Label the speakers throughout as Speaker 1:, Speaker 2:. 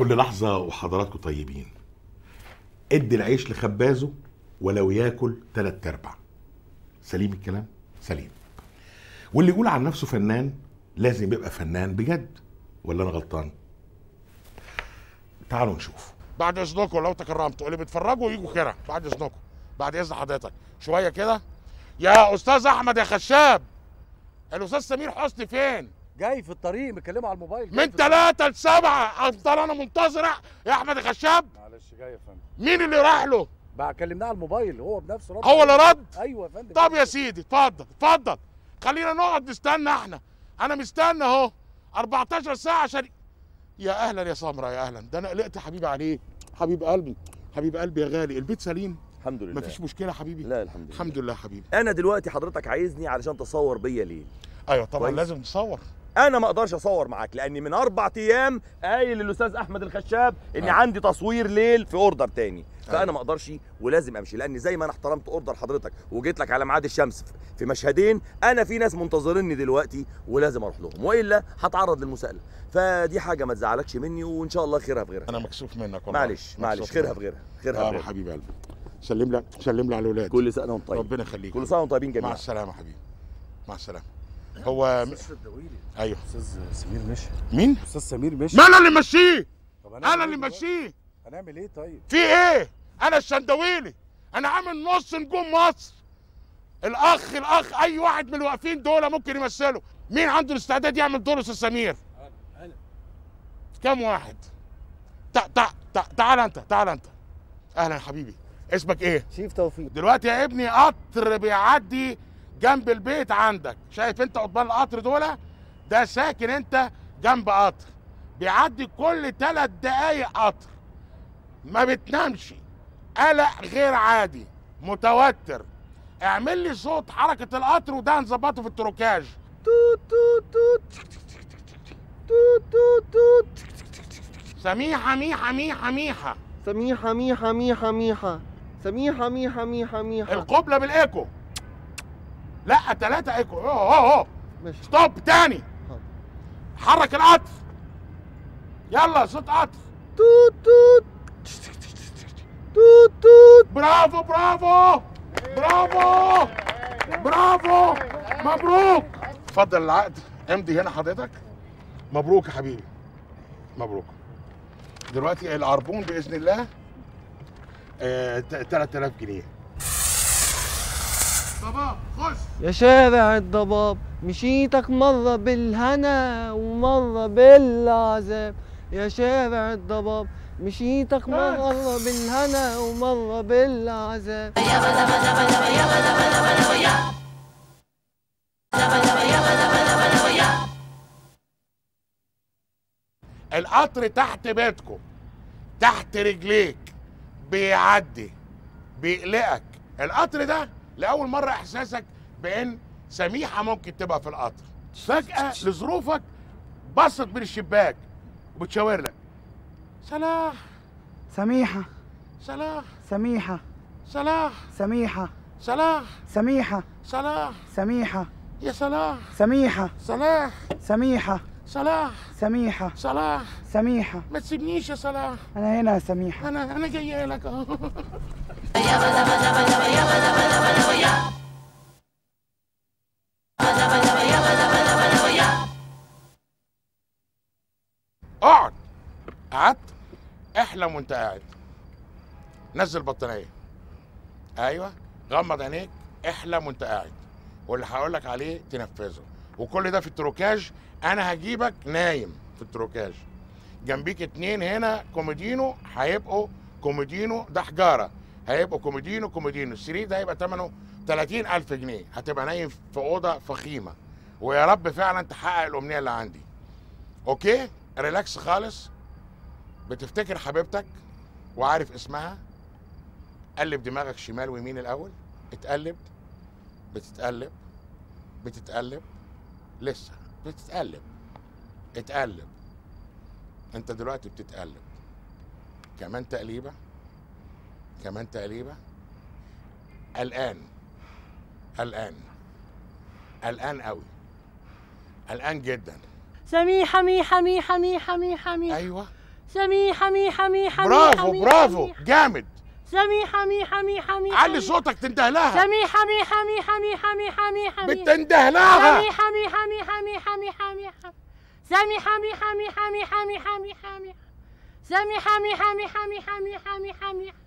Speaker 1: كل لحظة وحضراتكم طيبين ادي العيش لخبازه ولو ياكل تلات ارباع سليم الكلام سليم واللي يقول عن نفسه فنان لازم يبقى فنان بجد ولا انا غلطان تعالوا نشوف
Speaker 2: بعد اذنكم لو تكرمتوا اللي بيتفرجوا يجوا كده بعد اذنكم بعد اذن حضرتك شويه كده يا استاذ احمد يا خشاب الاستاذ سمير حسني فين
Speaker 3: جاي في الطريق مكلمه على الموبايل
Speaker 2: من ثلاثة لسبعة افضل انا منتظر يا احمد يا خشاب
Speaker 3: معلش جاي يا فندم
Speaker 2: مين اللي راح له
Speaker 3: بقى كلمناه على الموبايل هو بنفسه رد
Speaker 2: هو اللي رد
Speaker 3: ايوه يا فندم
Speaker 2: طب يا سيدي اتفضل اتفضل خلينا نقعد نستنى احنا انا مستنى اهو 14 ساعة عشان يا اهلا يا سمرة يا اهلا ده انا قلقت يا حبيبي عليك حبيب قلبي حبيب قلبي يا غالي البيت سليم
Speaker 4: الحمد لله
Speaker 2: مفيش مشكلة يا حبيبي
Speaker 4: لا الحمد لله
Speaker 2: الحمد لله حبيبي
Speaker 4: انا دلوقتي حضرتك عايزني علشان تصور بيا ليل
Speaker 2: ايوه طبعا
Speaker 4: كويس.
Speaker 2: لازم نصور
Speaker 4: انا ما اقدرش اصور معاك لاني من اربع ايام قايل للاستاذ احمد الخشاب اني
Speaker 2: آه.
Speaker 4: عندي تصوير ليل في اوردر تاني فانا
Speaker 2: أيوة.
Speaker 4: ما اقدرش ولازم امشي لان زي ما انا احترمت اوردر حضرتك وجيت لك على ميعاد الشمس في مشهدين انا في ناس منتظريني دلوقتي ولازم اروح لهم والا هتعرض للمساءله فدي حاجه ما تزعلكش مني وان شاء الله خيرها في غيرها
Speaker 2: انا مكسوف منك والله
Speaker 4: معلش معلش
Speaker 2: مكسوف
Speaker 4: خيرها
Speaker 2: منك.
Speaker 4: في غيرها خيرها
Speaker 2: اه
Speaker 4: في
Speaker 2: يا
Speaker 4: غيرها
Speaker 2: حبيب قلبي سلم لي سلم لي على الاولاد
Speaker 4: كل سنه وانت طيب
Speaker 2: ربنا يخليك
Speaker 4: كل سنه وانتم طيبين
Speaker 2: مع
Speaker 4: جميعا
Speaker 2: السلامه حبيبي مع السلامه هو م...
Speaker 3: استاذ الدويلي
Speaker 2: ايوه
Speaker 3: استاذ سمير مشي
Speaker 2: مين
Speaker 3: استاذ سمير مشي
Speaker 2: ما انا اللي ماشيه
Speaker 3: طب
Speaker 2: انا
Speaker 3: هنعمل
Speaker 2: اللي
Speaker 3: إيه دلوقتي؟
Speaker 2: ماشيه
Speaker 3: هنعمل ايه طيب
Speaker 2: في ايه انا الشندويلي انا عامل نص نجوم مصر الاخ الاخ اي واحد من الواقفين دول ممكن يمثله مين عنده الاستعداد يعمل دور استاذ سمير كم واحد تع تع تع تعال انت تعال انت اهلا يا حبيبي اسمك ايه
Speaker 3: شيف توفيق
Speaker 2: دلوقتي يا ابني قطر بيعدي جنب البيت عندك شايف انت قضبان القطر دول ده ساكن انت جنب قطر بيعدي كل ثلاث دقايق قطر ما بتنامش قلق غير عادي متوتر اعمل لي صوت حركة القطر وده هنظبطه في التروكاج توت توت توت توت توت توت سميحة ميحة ميحة ميحة
Speaker 5: سميحة ميحة ميحة ميحة سميحة ميحة ميحة ميحة
Speaker 2: القبلة بالايكو لا ثلاثة ايكو اوه اوه اوه
Speaker 5: ماشي
Speaker 2: ستوب تاني حرك القطر يلا صوت قطر
Speaker 5: توت توت توت توت
Speaker 2: برافو برافو برافو برافو مبروك اتفضل العقد امضي هنا حضرتك مبروك يا حبيبي مبروك دلوقتي العربون باذن الله آه 3000 جنيه بابا خش
Speaker 5: يا شارع الضباب مشيتك مرة بالهنا ومرة بالعذاب يا شارع الضباب مشيتك مرة بالهنا ومرة بالعذاب
Speaker 2: القطر تحت بيتكم تحت رجليك بيعدي بيقلقك القطر ده لأول مرة إحساسك بإن سميحة ممكن تبقى في القطر فجأة لظروفك بصت من الشباك وبتشاور لك صلاح
Speaker 6: سميحة
Speaker 2: صلاح
Speaker 6: سميحة
Speaker 2: صلاح
Speaker 6: سميحة
Speaker 2: صلاح
Speaker 6: سميحة
Speaker 2: صلاح
Speaker 6: سميحة
Speaker 2: يا صلاح
Speaker 6: سميحة
Speaker 2: صلاح
Speaker 6: سميحة
Speaker 2: صلاح
Speaker 6: سميحة
Speaker 2: صلاح
Speaker 6: سميحة
Speaker 2: ما تسيبنيش يا صلاح
Speaker 6: أنا هنا يا سميحة
Speaker 2: انا انا جايه لك اهو اقعد قعدت احلم وانت قاعد نزل بطانيه ايوه غمض عينيك احلم وانت قاعد واللي هقول لك عليه تنفذه وكل ده في التروكاج انا هجيبك نايم في التروكاج جنبيك اتنين هنا كوميدينو هيبقوا كوميدينو ده حجاره هيبقوا كوميدينو كوميدينو السرير ده هيبقى ثمنه 30000 جنيه هتبقى نايم في اوضه فخيمه ويا رب فعلا تحقق الامنيه اللي عندي اوكي ريلاكس خالص بتفتكر حبيبتك وعارف اسمها قلب دماغك شمال ويمين الاول اتقلب بتتقلب بتتقلب لسه بتتقلب اتقلب انت دلوقتي بتتقلب كمان تقليبه كمان تقليبه قلقان قلقان قلقان قوي قلقان جدا
Speaker 7: سميحة ميحة ميحة ميحة ميحة ميحة
Speaker 2: ايوه
Speaker 7: سميحة ميحة ميحة
Speaker 2: برافو
Speaker 7: ميحة
Speaker 2: برافو
Speaker 7: ميحة.
Speaker 2: جامد
Speaker 7: سميحة ميحة ميحة ميحة
Speaker 2: علي
Speaker 7: ميحة.
Speaker 2: صوتك تنده لها
Speaker 7: سميحة ميحة ميحة ميحة ميحة ميحة ميحة.
Speaker 2: بتنده لها
Speaker 7: سميحة ميحة ميحة ميحة ميحة ميحة سميحة ميحة ميحة ميحة ميحة ميحة ميحة سميحة ميحة ميحة ميحة ميحة ميحة ميحة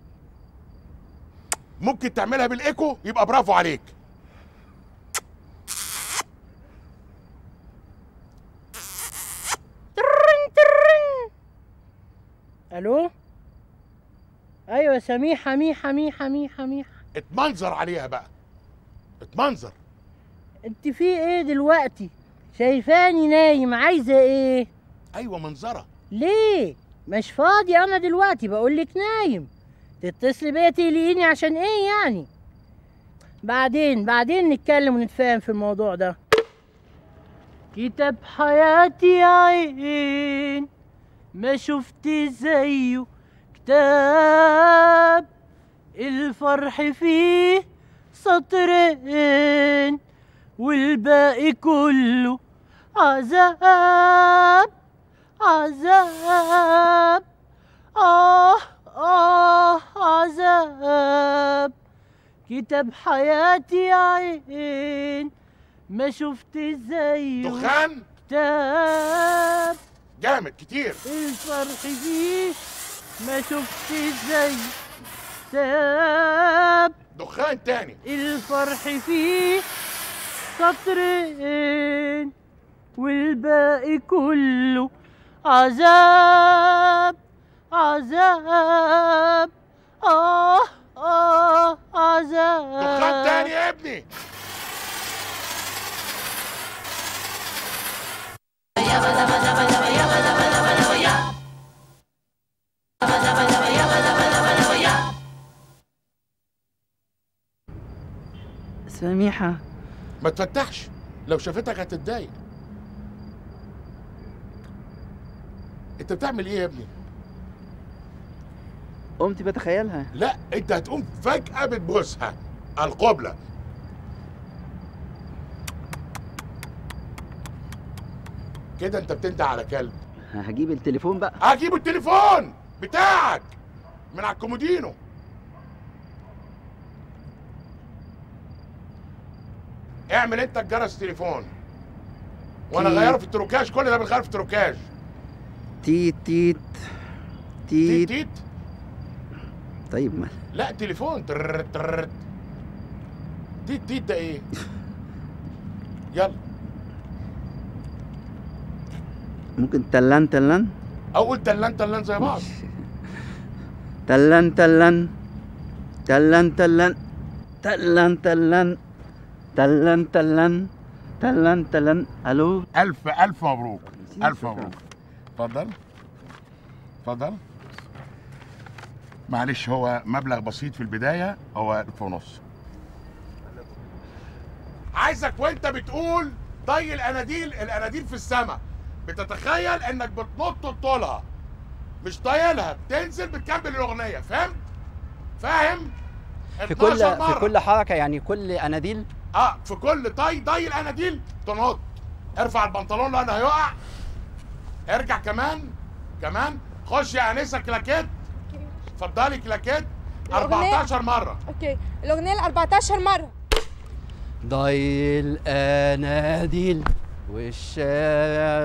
Speaker 2: ممكن تعملها بالايكو يبقى برافو عليك
Speaker 7: ترن ترن الو ايوه سميحة ميحة ميحة ميحة ميحة
Speaker 2: اتمنظر عليها بقى اتمنظر
Speaker 7: انت في ايه دلوقتي شايفاني نايم عايزة ايه
Speaker 2: ايوه منظره
Speaker 7: ليه مش فاضي انا دلوقتي بقولك نايم تتصلي بيا تقلقيني عشان ايه يعني بعدين بعدين نتكلم ونتفاهم في الموضوع ده كتاب حياتي يا عين ما شفت زيه كتاب الفرح فيه سطرين والباقي كله عذاب عذاب آه آه عذاب كتاب حياتي يا عين ما شفت زيه
Speaker 2: دخان
Speaker 7: كتاب
Speaker 2: جامد كتير
Speaker 7: الفرح فيه ما شفت زيه كتاب
Speaker 2: دخان تاني
Speaker 7: الفرح فيه سطرين والباقي كله عذاب عذاب آه آه عذاب
Speaker 2: دخان تاني يا ابني
Speaker 6: سميحة
Speaker 2: ما تفتحش لو شافتك هتتضايق انت بتعمل ايه يا ابني
Speaker 6: قمت بتخيلها
Speaker 2: لا انت هتقوم فجأة بتبوسها القبلة كده انت بتنده على كلب
Speaker 6: هجيب التليفون بقى
Speaker 2: هجيب التليفون بتاعك من على الكومودينو اعمل انت الجرس تليفون وانا
Speaker 6: تيت.
Speaker 2: غيره في التروكاج كل ده بنغير في التروكاج
Speaker 6: تيت تيت
Speaker 2: تيت
Speaker 6: تيت
Speaker 2: تيت
Speaker 6: طيب ما
Speaker 2: لا تليفون ترر ترر تيت تيت ده ايه يلا
Speaker 6: ممكن تلان تلان
Speaker 2: اقول تلان تلان زي بعض
Speaker 6: تلان تلان تلان تلان تلان تلان تلان تلان تلان تلان الو
Speaker 2: الف الف مبروك الف
Speaker 6: شكراً.
Speaker 2: مبروك اتفضل اتفضل معلش هو مبلغ بسيط في البدايه هو الف ونص عايزك وانت بتقول طي الاناديل الاناديل في السماء بتتخيل انك بتنط تطولها مش طايلها بتنزل بتكمل الاغنيه فهمت فاهم
Speaker 8: في كل
Speaker 2: 12
Speaker 8: في
Speaker 2: مرة.
Speaker 8: كل حركه يعني كل اناديل
Speaker 2: اه في كل طي طي الاناديل تنط ارفع البنطلون لانه هيقع ارجع كمان كمان خش يا انسه كلاكيت اتفضلي كلاكيت 14 مره
Speaker 9: اوكي الاغنيه ال 14 مره
Speaker 8: ضي الاناديل والشارع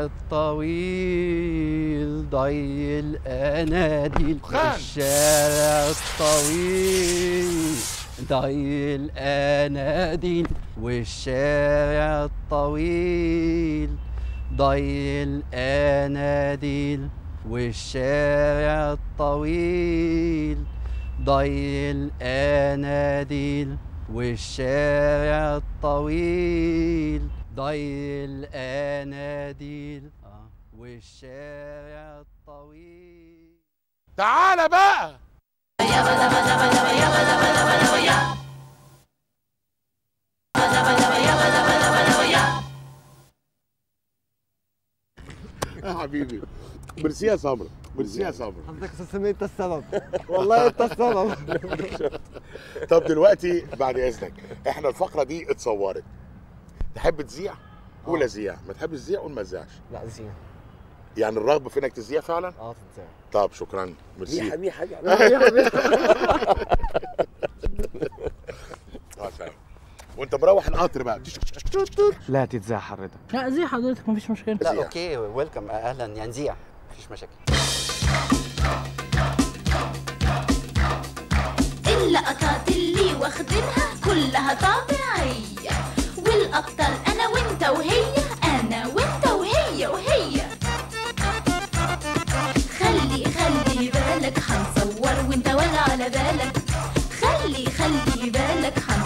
Speaker 8: الطويل ضي الاناديل
Speaker 2: خان.
Speaker 8: والشارع الطويل ضي الاناديل والشارع الطويل ضي الاناديل والشارع الطويل ضي الاناديل والشارع الطويل ضي الاناديل آه، والشارع الطويل
Speaker 2: تعالى بقى يا حبيبي ميرسي يا صبري ميرسي يا صبري
Speaker 5: حضرتك استاذ سمير انت السبب والله انت السبب
Speaker 2: طب دلوقتي بعد اذنك احنا الفقره دي اتصورت تحب تذيع قول ازيع ما تحب تذيع قول ما تذيعش
Speaker 5: لا زين
Speaker 2: يعني الرغبه في انك تذيع فعلا
Speaker 3: اه تتذاع
Speaker 2: طب شكرا ميرسي
Speaker 4: ميحة ميحة
Speaker 2: اه سلام وانت مروح القطر بقى
Speaker 3: لا تتذاع حضرتك
Speaker 7: لا زي حضرتك مفيش مشكله
Speaker 8: لا
Speaker 2: زيع.
Speaker 8: اوكي ويلكم اهلا يعني نذيع مفيش مشاكل
Speaker 10: اللقطات اللي واخدينها كلها طبيعية والأبطال أنا وأنت وهي أنا وأنت وهي وهي خلي خلي بالك هنصور وأنت ولا على بالك خلي خلي بالك هنصور